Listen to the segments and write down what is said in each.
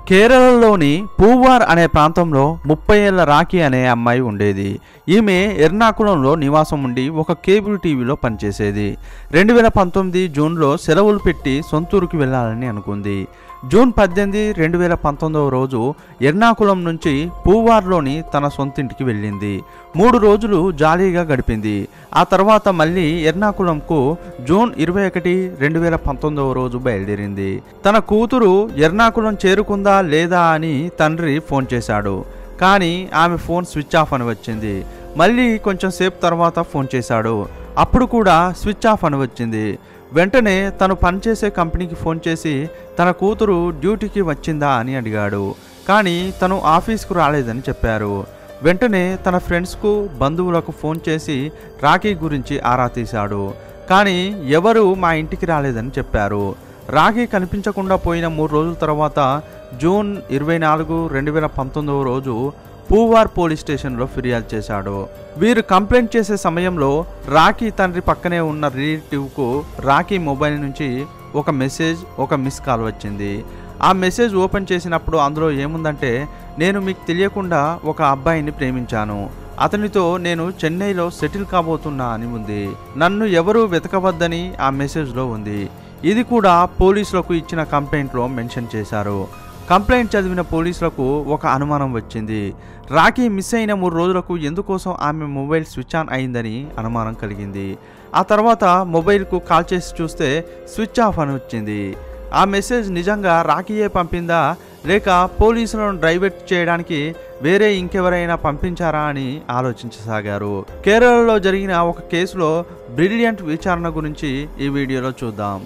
కేరళలోని పూవార్ అనే ప్రాంతంలో ముప్పై ఏళ్ల రాఖీ అనే అమ్మాయి ఉండేది ఈమె ఎర్నాకుళంలో నివాసం ఉండి ఒక కేబుల్ టీవీలో పనిచేసేది రెండు వేల పంతొమ్మిది జూన్లో సెలవులు పెట్టి సొంతూరుకి వెళ్ళాలని అనుకుంది జూన్ పద్దెనిమిది రెండు వేల పంతొమ్మిదవ రోజు ఎర్నాకుళం నుంచి పూవార్లోని తన సొంతింటికి వెళ్ళింది మూడు రోజులు జాలీగా గడిపింది ఆ తర్వాత మళ్ళీ ఎర్నాకుళంకు జూన్ ఇరవై ఒకటి రెండు వేల పంతొమ్మిదవ రోజు బయలుదేరింది తన కూతురు ఎర్నాకుళం చేరుకుందా లేదా అని తండ్రి ఫోన్ చేశాడు కానీ ఆమె ఫోన్ స్విచ్ ఆఫ్ అని వచ్చింది మళ్ళీ కొంచెం సేపు తర్వాత ఫోన్ చేశాడు అప్పుడు కూడా స్విచ్ ఆఫ్ అని వచ్చింది వెంటనే తను పనిచేసే కంపెనీకి ఫోన్ చేసి తన కూతురు డ్యూటీకి వచ్చిందా అని అడిగాడు కానీ తను ఆఫీస్కు రాలేదని చెప్పారు వెంటనే తన ఫ్రెండ్స్కు బంధువులకు ఫోన్ చేసి రాఖీ గురించి ఆరా తీశాడు కానీ ఎవరు మా ఇంటికి రాలేదని చెప్పారు రాఖీ కనిపించకుండా పోయిన మూడు రోజుల తర్వాత జూన్ ఇరవై నాలుగు రెండు వేల పంతొమ్మిదవ రోజు పూవార్ పోలీస్ స్టేషన్లో ఫిర్యాదు చేశాడు వీరు కంప్లైంట్ చేసే సమయంలో రాఖీ తండ్రి పక్కనే ఉన్న రిలేటివ్కు రాఖీ మొబైల్ నుంచి ఒక మెసేజ్ ఒక మిస్ కాల్ వచ్చింది ఆ మెసేజ్ ఓపెన్ చేసినప్పుడు అందులో ఏముందంటే నేను మీకు తెలియకుండా ఒక అబ్బాయిని ప్రేమించాను అతనితో నేను చెన్నైలో సెటిల్ కాబోతున్నా అని ఉంది నన్ను ఎవరూ వెతకవద్దని ఆ మెసేజ్లో ఉంది ఇది కూడా పోలీసులకు ఇచ్చిన కంప్లైంట్లో మెన్షన్ చేశారు కంప్లైంట్ చదివిన పోలీసులకు ఒక అనుమానం వచ్చింది రాఖీ మిస్ అయిన మూడు రోజులకు ఎందుకోసం ఆమె మొబైల్ స్విచ్ ఆన్ అయిందని అనుమానం కలిగింది ఆ తర్వాత మొబైల్కు కాల్ చేసి చూస్తే స్విచ్ ఆఫ్ అని వచ్చింది ఆ మెసేజ్ నిజంగా రాఖీయే పంపిందా లేక పోలీసులను డ్రైవేట్ చేయడానికి వేరే ఇంకెవరైనా పంపించారా అని ఆలోచించసాగారు కేరళలో జరిగిన ఒక కేసులో బ్రిలియంట్ విచారణ గురించి ఈ వీడియోలో చూద్దాం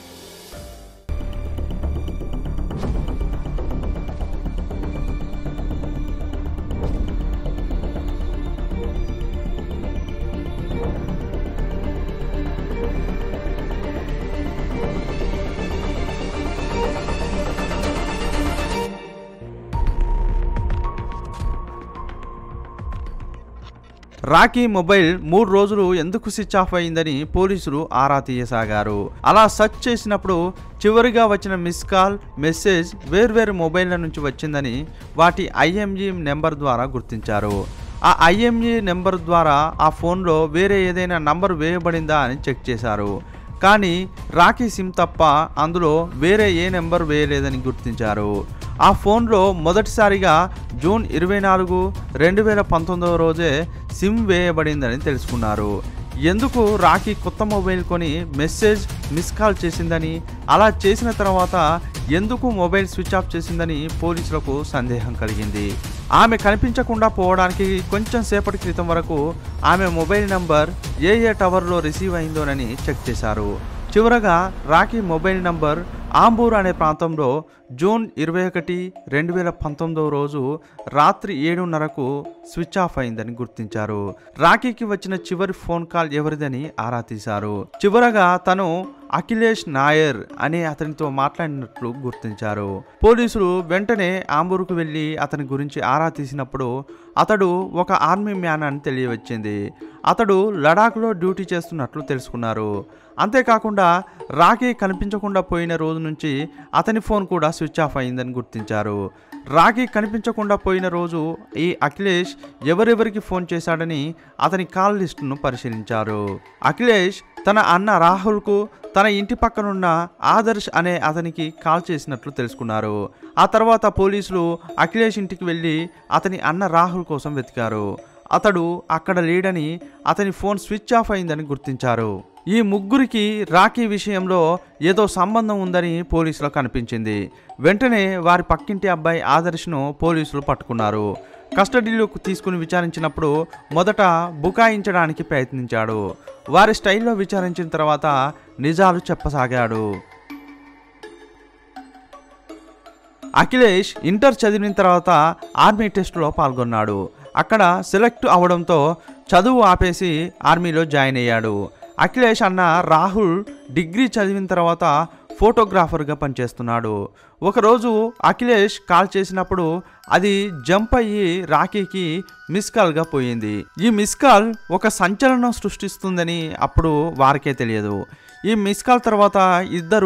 రాకీ మొబైల్ మూడు రోజులు ఎందుకు స్విచ్ ఆఫ్ అయిందని పోలీసులు ఆరా తీయసాగారు అలా సెర్చ్ చేసినప్పుడు చివరిగా వచ్చిన మిస్ కాల్ మెసేజ్ వేర్వేరు మొబైల్ల నుంచి వచ్చిందని వాటి ఐఎంజీ నెంబర్ ద్వారా గుర్తించారు ఆ ఐఎంజీ నెంబర్ ద్వారా ఆ ఫోన్లో వేరే ఏదైనా నంబర్ వేయబడిందా అని చెక్ చేశారు కానీ రాకీ సిమ్ తప్ప అందులో వేరే ఏ నెంబర్ వేయలేదని గుర్తించారు ఆ ఫోన్లో మొదటిసారిగా జూన్ ఇరవై నాలుగు రెండు వేల పంతొమ్మిదవ రోజే సిమ్ వేయబడిందని తెలుసుకున్నారు ఎందుకు రాకీ కొత్త మొబైల్ కొని మెసేజ్ మిస్ కాల్ చేసిందని అలా చేసిన తర్వాత ఎందుకు మొబైల్ స్విచ్ ఆఫ్ చేసిందని పోలీసులకు సందేహం కలిగింది ఆమె కనిపించకుండా పోవడానికి కొంచెం సేపటి క్రితం వరకు ఆమె మొబైల్ నంబర్ ఏ ఏ టవర్లో రిసీవ్ అయిందోనని చెక్ చేశారు చివరగా రాకీ మొబైల్ నంబర్ ఆంబూర్ అనే ప్రాంతంలో జూన్ ఇరవై ఒకటి రెండు వేల పంతొమ్మిదవ రోజు రాత్రి ఏడున్నరకు స్విచ్ ఆఫ్ అయిందని గుర్తించారు రాకీకి వచ్చిన చివరి ఫోన్ కాల్ ఎవరిదని ఆరా తీశారు చివరగా తను అఖిలేష్ నాయర్ అనే అతనితో మాట్లాడినట్లు గుర్తించారు పోలీసులు వెంటనే ఆంబూరుకు వెళ్ళి అతని గురించి ఆరా తీసినప్పుడు అతడు ఒక ఆర్మీ మ్యాన్ అని తెలియవచ్చింది అతడు లడాఖ్లో డ్యూటీ చేస్తున్నట్లు తెలుసుకున్నారు అంతేకాకుండా రాకీ కనిపించకుండా పోయిన రోజు నుంచి అతని ఫోన్ కూడా స్విచ్ ఆఫ్ అయిందని గుర్తించారు రాకీ కనిపించకుండా పోయిన రోజు ఈ అఖిలేష్ ఎవరెవరికి ఫోన్ చేశాడని అతని కాల్ లిస్టును పరిశీలించారు అఖిలేష్ తన అన్న రాహుల్కు తన ఇంటి పక్కనున్న ఆదర్శ్ అనే అతనికి కాల్ చేసినట్లు తెలుసుకున్నారు ఆ తర్వాత పోలీసులు అఖిలేష్ ఇంటికి వెళ్ళి అతని అన్న రాహుల్ కోసం వెతికారు అతడు అక్కడ లేడని అతని ఫోన్ స్విచ్ ఆఫ్ అయిందని గుర్తించారు ఈ ముగ్గురికి రాఖీ విషయంలో ఏదో సంబంధం ఉందని పోలీసులకు అనిపించింది వెంటనే వారి పక్కింటి అబ్బాయి ఆదర్శ్ను పోలీసులు పట్టుకున్నారు కస్టడీలోకి తీసుకుని విచారించినప్పుడు మొదట బుకాయించడానికి ప్రయత్నించాడు వారి స్టైల్లో విచారించిన తర్వాత నిజాలు చెప్పసాగాడు అఖిలేష్ ఇంటర్ చదివిన తర్వాత ఆర్మీ టెస్టులో పాల్గొన్నాడు అక్కడ సెలెక్ట్ అవడంతో చదువు ఆపేసి ఆర్మీలో జాయిన్ అయ్యాడు అఖిలేష్ అన్న రాహుల్ డిగ్రీ చదివిన తర్వాత ఫోటోగ్రాఫర్గా పనిచేస్తున్నాడు ఒకరోజు అఖిలేష్ కాల్ చేసినప్పుడు అది జంప్ అయ్యి రాఖీకి మిస్ కాల్గా పోయింది ఈ మిస్ కాల్ ఒక సంచలనం సృష్టిస్తుందని అప్పుడు వారికే తెలియదు ఈ మిస్ కాల్ తర్వాత ఇద్దరు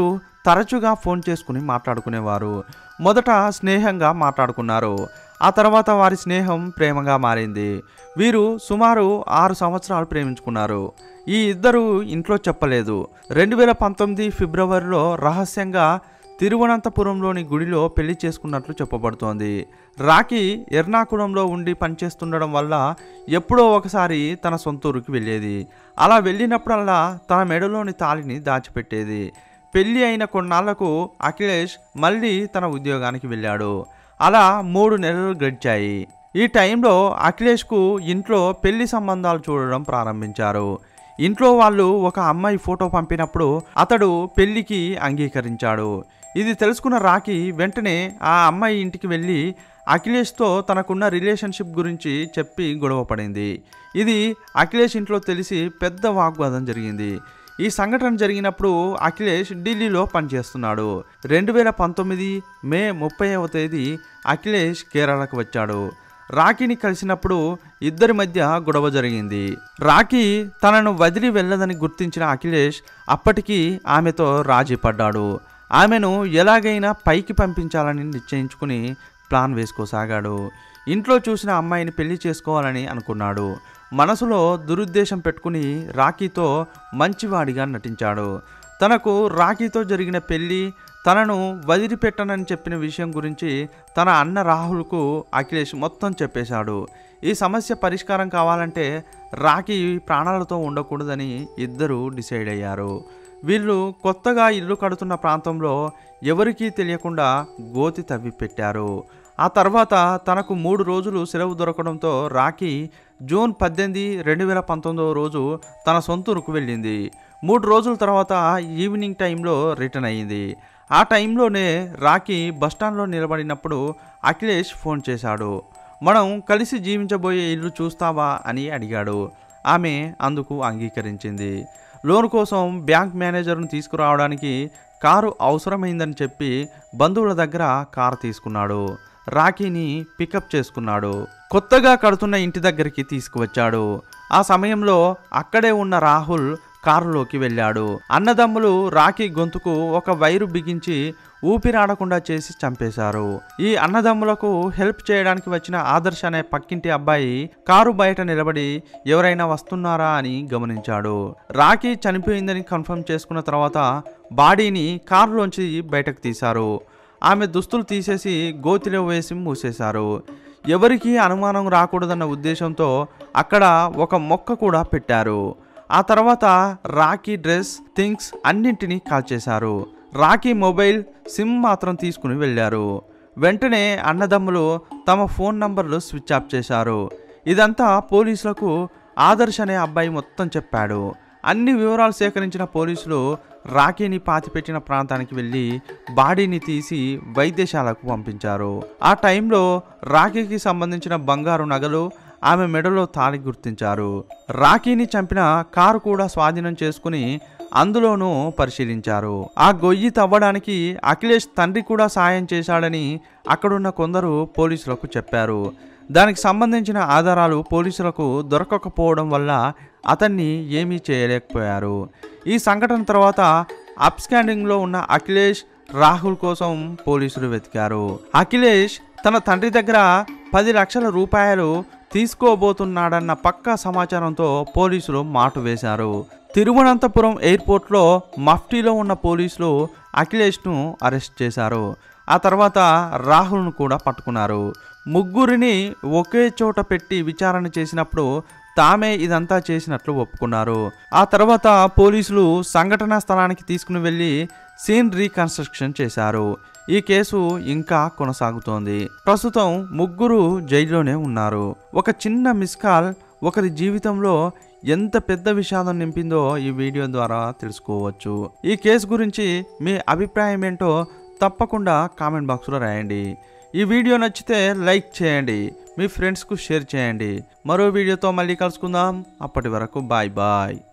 తరచుగా ఫోన్ చేసుకుని మాట్లాడుకునేవారు మొదట స్నేహంగా మాట్లాడుకున్నారు ఆ తర్వాత వారి స్నేహం ప్రేమగా మారింది వీరు సుమారు ఆరు సంవత్సరాలు ప్రేమించుకున్నారు ఈ ఇద్దరు ఇంట్లో చెప్పలేదు రెండు వేల పంతొమ్మిది ఫిబ్రవరిలో రహస్యంగా తిరువనంతపురంలోని గుడిలో పెళ్లి చేసుకున్నట్లు చెప్పబడుతోంది రాఖీ ఎర్నాకుళంలో ఉండి పనిచేస్తుండడం వల్ల ఎప్పుడో ఒకసారి తన సొంత ఊరికి వెళ్ళేది అలా వెళ్ళినప్పుడల్లా తన మెడలోని తాళిని దాచిపెట్టేది పెళ్లి అయిన కొన్నాళ్లకు అఖిలేష్ మళ్ళీ తన ఉద్యోగానికి వెళ్ళాడు అలా మూడు నెలలు గడిచాయి ఈ టైంలో అఖిలేష్కు ఇంట్లో పెళ్లి సంబంధాలు చూడడం ప్రారంభించారు ఇంట్లో వాళ్ళు ఒక అమ్మాయి ఫోటో పంపినప్పుడు అతడు పెళ్లికి అంగీకరించాడు ఇది తెలుసుకున్న రాఖీ వెంటనే ఆ అమ్మాయి ఇంటికి వెళ్ళి అఖిలేష్తో తనకున్న రిలేషన్షిప్ గురించి చెప్పి గొడవ పడింది ఇది అఖిలేష్ ఇంట్లో తెలిసి పెద్ద వాగ్వాదం జరిగింది ఈ సంఘటన జరిగినప్పుడు అఖిలేష్ ఢిల్లీలో పనిచేస్తున్నాడు రెండు వేల పంతొమ్మిది మే ముప్పైవ తేదీ అఖిలేష్ కేరళకు వచ్చాడు రాఖీని కలిసినప్పుడు ఇద్దరి మధ్య గొడవ జరిగింది రాఖీ తనను వదిలి వెళ్ళదని గుర్తించిన అఖిలేష్ అప్పటికి ఆమెతో రాజీ పడ్డాడు ఆమెను ఎలాగైనా పైకి పంపించాలని నిశ్చయించుకుని ప్లాన్ వేసుకోసాగాడు ఇంట్లో చూసిన అమ్మాయిని పెళ్లి చేసుకోవాలని అనుకున్నాడు మనసులో దురుద్దేశం పెట్టుకుని రాఖీతో మంచివాడిగా నటించాడు తనకు రాఖీతో జరిగిన పెళ్లి తనను వదిలిపెట్టనని చెప్పిన విషయం గురించి తన అన్న రాహుల్కు అఖిలేష్ మొత్తం చెప్పేశాడు ఈ సమస్య పరిష్కారం కావాలంటే రాఖీ ప్రాణాలతో ఉండకూడదని ఇద్దరు డిసైడ్ అయ్యారు వీళ్ళు కొత్తగా ఇల్లు కడుతున్న ప్రాంతంలో ఎవరికీ తెలియకుండా గోతి తవ్వి పెట్టారు ఆ తర్వాత తనకు మూడు రోజులు సెలవు దొరకడంతో రాఖీ జూన్ పద్దెనిమిది రెండు వేల పంతొమ్మిదవ రోజు తన సొంతూరుకు వెళ్ళింది మూడు రోజుల తర్వాత ఈవినింగ్ టైంలో రిటర్న్ అయ్యింది ఆ టైంలోనే రాఖీ బస్టాండ్లో నిలబడినప్పుడు అఖిలేష్ ఫోన్ చేశాడు మనం కలిసి జీవించబోయే ఇల్లు చూస్తావా అని అడిగాడు ఆమె అందుకు అంగీకరించింది లోన్ కోసం బ్యాంక్ మేనేజర్ను తీసుకురావడానికి కారు అవసరమైందని చెప్పి బంధువుల దగ్గర కారు తీసుకున్నాడు రాఖీని పికప్ చేసుకున్నాడు కొత్తగా కడుతున్న ఇంటి దగ్గరికి తీసుకువచ్చాడు ఆ సమయంలో అక్కడే ఉన్న రాహుల్ కారులోకి వెళ్ళాడు అన్నదమ్ములు రాఖీ గొంతుకు ఒక వైరు బిగించి ఊపిరాడకుండా చేసి చంపేశారు ఈ అన్నదమ్ములకు హెల్ప్ చేయడానికి వచ్చిన ఆదర్శ్ అనే పక్కింటి అబ్బాయి కారు బయట నిలబడి ఎవరైనా వస్తున్నారా అని గమనించాడు రాఖీ చనిపోయిందని కన్ఫర్మ్ చేసుకున్న తర్వాత బాడీని కారులోంచి బయటకు తీశారు ఆమె దుస్తులు తీసేసి గోతిలో వేసి మూసేశారు ఎవరికీ అనుమానం రాకూడదన్న ఉద్దేశంతో అక్కడ ఒక మొక్క కూడా పెట్టారు ఆ తర్వాత రాఖీ డ్రెస్ థింగ్స్ అన్నింటినీ కాల్చేశారు రాఖీ మొబైల్ సిమ్ మాత్రం తీసుకుని వెళ్ళారు వెంటనే అన్నదమ్ములు తమ ఫోన్ నంబర్లు స్విచ్ ఆఫ్ చేశారు ఇదంతా పోలీసులకు ఆదర్శ్ అనే అబ్బాయి మొత్తం చెప్పాడు అన్ని వివరాలు సేకరించిన పోలీసులు రాఖీని పాతిపెట్టిన ప్రాంతానికి వెళ్ళి బాడీని తీసి వైద్యశాలకు పంపించారు ఆ టైంలో రాఖీకి సంబంధించిన బంగారు నగలు ఆమె మెడలో తాళి గుర్తించారు రాఖీని చంపిన కారు కూడా స్వాధీనం చేసుకుని అందులోనూ పరిశీలించారు ఆ గొయ్యి తవ్వడానికి అఖిలేష్ తండ్రి కూడా సాయం చేశాడని అక్కడున్న కొందరు పోలీసులకు చెప్పారు దానికి సంబంధించిన ఆధారాలు పోలీసులకు దొరకకపోవడం వల్ల అతన్ని ఏమీ చేయలేకపోయారు ఈ సంఘటన తర్వాత అప్స్కాండింగ్లో ఉన్న అఖిలేష్ రాహుల్ కోసం పోలీసులు వెతికారు అఖిలేష్ తన తండ్రి దగ్గర పది లక్షల రూపాయలు తీసుకోబోతున్నాడన్న పక్కా సమాచారంతో పోలీసులు మాటు వేశారు తిరువనంతపురం ఎయిర్పోర్ట్లో మఫ్టీలో ఉన్న పోలీసులు అఖిలేష్ను అరెస్ట్ చేశారు ఆ తర్వాత రాహుల్ను కూడా పట్టుకున్నారు ముగ్గురిని ఒకే చోట పెట్టి విచారణ చేసినప్పుడు తామే ఇదంతా చేసినట్లు ఒప్పుకున్నారు ఆ తర్వాత పోలీసులు సంఘటనా స్థలానికి తీసుకుని వెళ్ళి సీన్ రీకన్స్ట్రక్షన్ చేశారు ఈ కేసు ఇంకా కొనసాగుతోంది ప్రస్తుతం ముగ్గురు జైల్లోనే ఉన్నారు ఒక చిన్న మిస్ కాల్ ఒకరి జీవితంలో ఎంత పెద్ద విషాదం నింపిందో ఈ వీడియో ద్వారా తెలుసుకోవచ్చు ఈ కేసు గురించి మీ అభిప్రాయం ఏంటో తప్పకుండా కామెంట్ బాక్స్లో రాయండి ఈ వీడియో నచ్చితే లైక్ చేయండి మీ ఫ్రెండ్స్కు షేర్ చేయండి మరో వీడియోతో మళ్ళీ కలుసుకుందాం అప్పటి వరకు బాయ్ బాయ్